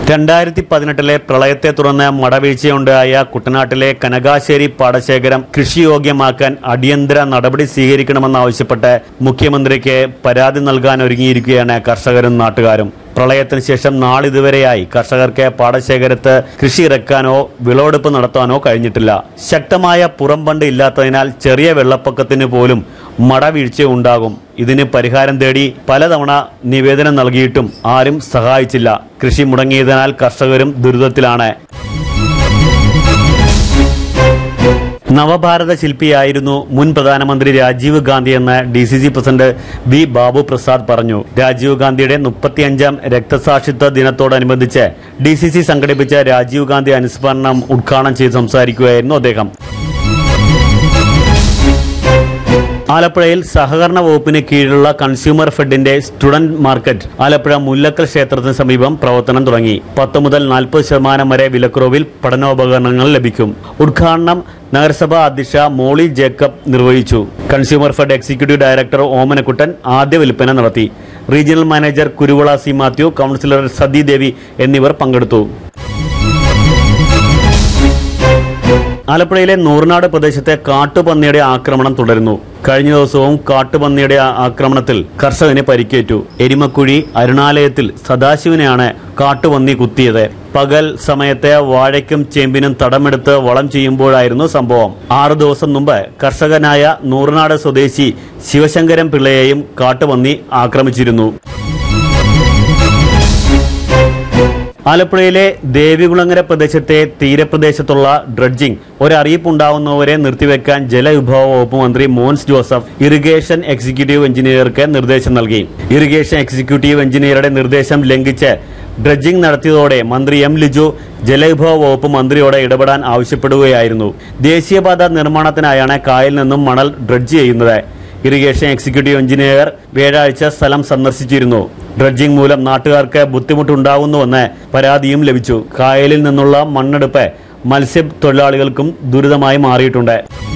രണ്ടായിരത്തി പതിനെട്ടിലെ പ്രളയത്തെ തുടർന്ന് മടവീഴ്ചയുണ്ടായ കുട്ടനാട്ടിലെ കനകാശ്ശേരി പാടശേഖരം കൃഷിയോഗ്യമാക്കാൻ അടിയന്തര നടപടി സ്വീകരിക്കണമെന്നാവശ്യപ്പെട്ട് മുഖ്യമന്ത്രിക്ക് പരാതി നൽകാൻ ഒരുങ്ങിയിരിക്കുകയാണ് കർഷകരും നാട്ടുകാരും പ്രളയത്തിന് ശേഷം നാളിതുവരെയായി കർഷകർക്ക് പാടശേഖരത്ത് കൃഷി ഇറക്കാനോ വിളവെടുപ്പ് നടത്താനോ കഴിഞ്ഞിട്ടില്ല ശക്തമായ പുറംബണ്ട് ഇല്ലാത്തതിനാൽ ചെറിയ വെള്ളപ്പൊക്കത്തിന് പോലും മടവീഴ്ച ഉണ്ടാകും ഇതിന് പരിഹാരം തേടി പലതവണ നിവേദനം നൽകിയിട്ടും ആരും സഹായിച്ചില്ല കൃഷി മുടങ്ങിയതിനാൽ കർഷകരും ദുരിതത്തിലാണ് നവഭാരത ശില്പിയായിരുന്നു മുൻ പ്രധാനമന്ത്രി രാജീവ് ഗാന്ധി എന്ന് D C C president V Babu Prasad പറഞ്ഞു രാജീവ് ഗാന്ധിയുടെ മുപ്പത്തിയഞ്ചാം രക്തസാക്ഷിത്വ ദിനത്തോടനുബന്ധിച്ച് ഡി സി സി സംഘടിപ്പിച്ച രാജീവ് ഗാന്ധി അനുസ്മരണം ഉദ്ഘാടനം ചെയ്ത് സംസാരിക്കുകയായിരുന്നു അദ്ദേഹം ആലപ്പുഴയിൽ സഹകരണ വകുപ്പിന് കീഴിലുള്ള കൺസ്യൂമർ ഫെഡിന്റെ സ്റ്റുഡന്റ് മാർക്കറ്റ് ആലപ്പുഴ മുല്ലക്കൽ ക്ഷേത്രത്തിന് സമീപം പ്രവർത്തനം തുടങ്ങി പത്ത് മുതൽ നാൽപ്പത് ശതമാനം വരെ വിലക്കുറവിൽ പഠനോപകരണങ്ങൾ ലഭിക്കും ഉദ്ഘാടനം നഗരസഭാ അധ്യക്ഷ മോളി ജേക്കബ് നിർവഹിച്ചു consumer fed executive director Omanakuttan ആദ്യ വിൽപ്പന നടത്തി regional manager Kuruvila C Mathew councillor Sathi Devi എന്നിവർ പങ്കെടുത്തു ആലപ്പുഴയിലെ നൂറിനാട് പ്രദേശത്തെ കാട്ടുപന്നിയുടെ ആക്രമണം തുടരുന്നു കഴിഞ്ഞ ദിവസവും കാട്ടുപന്നിയുടെ ആ- ആക്രമണത്തിൽ കർഷകന് പരിക്കേറ്റു എരിമക്കുഴി അരുണാലയത്തിൽ സദാശിവനെയാണ് കാട്ടുപന്നി കുത്തിയത് പകൽ സമയത്തെ വാഴയ്ക്കും ചേമ്പിനും തടമെടുത്ത് വളം ചെയ്യുമ്പോഴായിരുന്നു സംഭവം ആറു ദിവസം മുമ്പ് കർഷകനായ നൂറിനാട് സ്വദേശി ശിവശങ്കരൻ പിള്ളയെയും കാട്ടുപന്നി ആക്രമിച്ചിരുന്നു ആലപ്പുഴയിലെ ദേവികുളങ്ങര പ്രദേശത്തെ തീരപ്രദേശത്തുള്ള ഡ്രഡ്ജിംഗ് ഒരറിയിപ്പുണ്ടാവുന്നവരെ നിർത്തിവെക്കാൻ ജലവിഭവ വകുപ്പ് മന്ത്രി മോൻസ് ജോസഫ് ഇറിഗേഷൻ എക്സിക്യൂട്ടീവ് എഞ്ചിനീയർക്ക് നിർദ്ദേശം നൽകി ഇറിഗേഷൻ എക്സിക്യൂട്ടീവ് എഞ്ചിനീയറുടെ നിർദ്ദേശം ലംഘിച്ച് ഡ്രഡ്ജിംഗ് നടത്തിയതോടെ മന്ത്രി എം ലിജു ജലവിഭവ വകുപ്പ് മന്ത്രിയോട് ഇടപെടാൻ ആവശ്യപ്പെടുകയായിരുന്നു ദേശീയപാത നിർമ്മാണത്തിനായാണ് കായലിൽ നിന്നും മണൽ ഡ്രഡ്ജ് ചെയ്യുന്നത് ഇറിഗേഷൻ എക്സിക്യൂട്ടീവ് എഞ്ചിനീയർ വ്യാഴാഴ്ച സ്ഥലം സന്ദർശിച്ചിരുന്നു ഡ്രഡ്ജിംഗ് മൂലം നാട്ടുകാർക്ക് ബുദ്ധിമുട്ടുണ്ടാകുന്നുവെന്ന് പരാതിയും ലഭിച്ചു കായലിൽ നിന്നുള്ള മണ്ണെടുപ്പ് മത്സ്യത്തൊഴിലാളികൾക്കും ദുരിതമായി മാറിയിട്ടുണ്ട്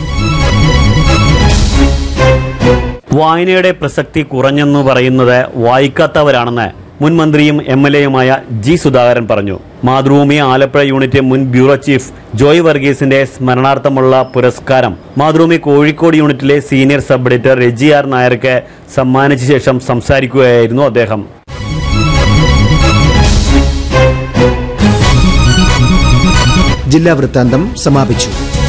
വായനയുടെ പ്രസക്തി കുറഞ്ഞെന്ന് പറയുന്നത് വായിക്കാത്തവരാണെന്ന് മുൻ മന്ത്രിയും എം എൽ എയുമായ ജി സുധാകരൻ പറഞ്ഞു മാതൃഭൂമി ആലപ്പുഴ യൂണിറ്റ് മുൻ ബ്യൂറോ ചീഫ് ജോയ് വർഗീസിന്റെ സ്മരണാർത്ഥമുള്ള പുരസ്കാരം മാതൃഭൂമി കോഴിക്കോട് യൂണിറ്റിലെ senior sub editor Raji R നായർക്ക് സമ്മാനിച്ച ശേഷം സംസാരിക്കുകയായിരുന്നു അദ്ദേഹം ജില്ലാ വൃത്താന്തം സമാപിച്ചു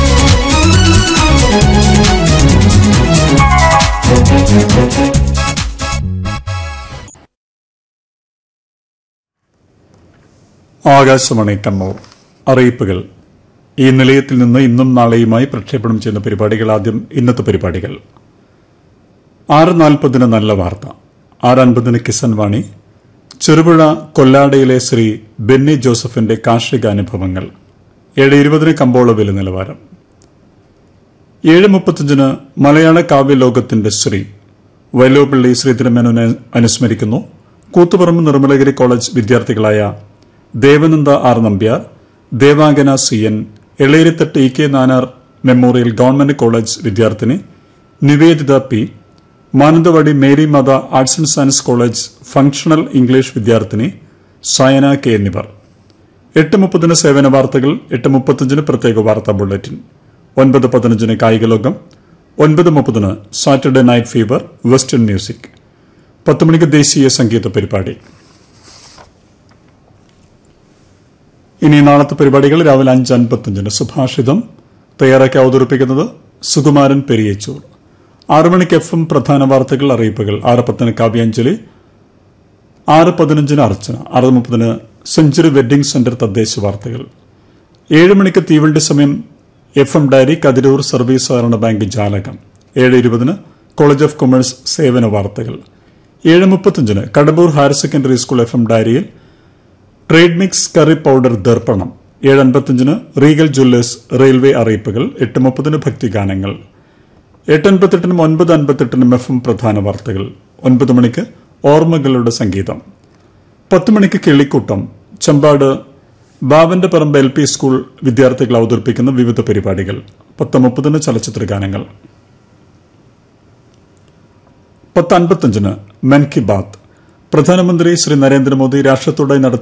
ആകാശവാണി കണ്ണൂർ അറിയിപ്പുകൾ ഈ നിലയത്തിൽ നിന്ന് ഇന്നും നാളെയുമായി പ്രക്ഷേപണം ചെയ്യുന്ന പരിപാടികൾ ആദ്യം ഇന്നത്തെ പരിപാടികൾ ആറ് നാൽപ്പതിന് നല്ല വാർത്ത ആറ് അൻപതിന് കിസൻ വാണി ചെറുപുഴ കൊല്ലാടയിലെ ശ്രീ ബെന്നി ജോസഫിന്റെ കാർഷിക അനുഭവങ്ങൾ ഏഴ് ഇരുപതിന് കമ്പോള വില നിലവാരം ഏഴ് മുപ്പത്തിയഞ്ചിന് മലയാള കാവ്യലോകത്തിന്റെ ശ്രീ വൈലോപ്പള്ളി ശ്രീധരമേനോനെ അനുസ്മരിക്കുന്നു കൂത്തുപറമ്പ് നിർമ്മലഗിരി കോളേജ് വിദ്യാർത്ഥികളായ Devananda R Nambiar Devangana C N Elerithattu E K Nayanar memorial government college വിദ്യാർത്ഥിനി Nivedita P Mananthavady Mary Matha arts and science college functional English വിദ്യാർത്ഥിനി സയന കെ എന്നിവർ എട്ട് മുപ്പതിന് സേവന വാർത്തകൾ എട്ട് മുപ്പത്തഞ്ചിന് പ്രത്യേക വാർത്താ ബുള്ളറ്റിൻ ഒൻപത് പതിനഞ്ചിന് കായിക ലോകം ഒൻപത് മുപ്പതിന് Saturday night fever western music പത്ത് മണിക്ക് ദേശീയ സംഗീത പരിപാടി ഇനി നാളത്തെ പരിപാടികൾ രാവിലെ അഞ്ച് അൻപത്തിയഞ്ചിന് സുഭാഷിതം തയ്യാറാക്കി അവതരിപ്പിക്കുന്നത് സുകുമാരൻ പെരിയച്ചൂർ ആറ് മണിക്ക് എഫ് എം പ്രധാന വാർത്തകൾ അറിയിപ്പുകൾ ആറ് പത്തിന് കാവ്യാഞ്ജലി ആറ് പതിനഞ്ചിന് അർച്ചന ആറ് മുപ്പതിന് സെഞ്ചുറി വെഡ്ഡിംഗ് സെന്റർ തദ്ദേശ വാർത്തകൾ ഏഴ് മണിക്ക് തീവണ്ടി സമയം F M diary Kathirur service സഹകരണ ബാങ്ക് ജാലകം ഏഴ് ഇരുപതിന് കോളേജ് ഓഫ് കൊമേഴ്സ് സേവന വാർത്തകൾ ഏഴ് മുപ്പത്തിയഞ്ചിന് Kadambur higher secondary school F M ഡയറിയിൽ ട്രേഡ് മിക്സ് കറി പൗഡർ ദർപ്പണം ഏഴ് അൻപത്തിയഞ്ചിന് റീഗൽ ജ്വല്ലേഴ്സ് റെയിൽവേ അറിയിപ്പുകൾ എട്ട് മുപ്പതിന് ഭക്തിഗാനങ്ങൾ എട്ട് അൻപത്തെട്ടിനും ഒൻപത് അൻപത്തെട്ടിനും എഫ് എം പ്രധാന വാർത്തകൾ ഒൻപത് മണിക്ക് ഓർമ്മകളുടെ സംഗീതം പത്ത് മണിക്ക് കിള്ളിക്കൂട്ടം ചമ്പാട് ബാബന്റെ പറമ്പ് എൽ പി സ്കൂൾ വിദ്യാർത്ഥികൾ അവതരിപ്പിക്കുന്ന വിവിധ പരിപാടികൾ പത്ത് മുപ്പതിന് ചലച്ചിത്ര ഗാനങ്ങൾ പത്ത് അൻപത്തഞ്ചിന് മൻ കി ബാത്ത് പ്രധാനമന്ത്രി ശ്രീ നരേന്ദ്രമോദി രാഷ്ട്രത്തോടായി നടത്തിയ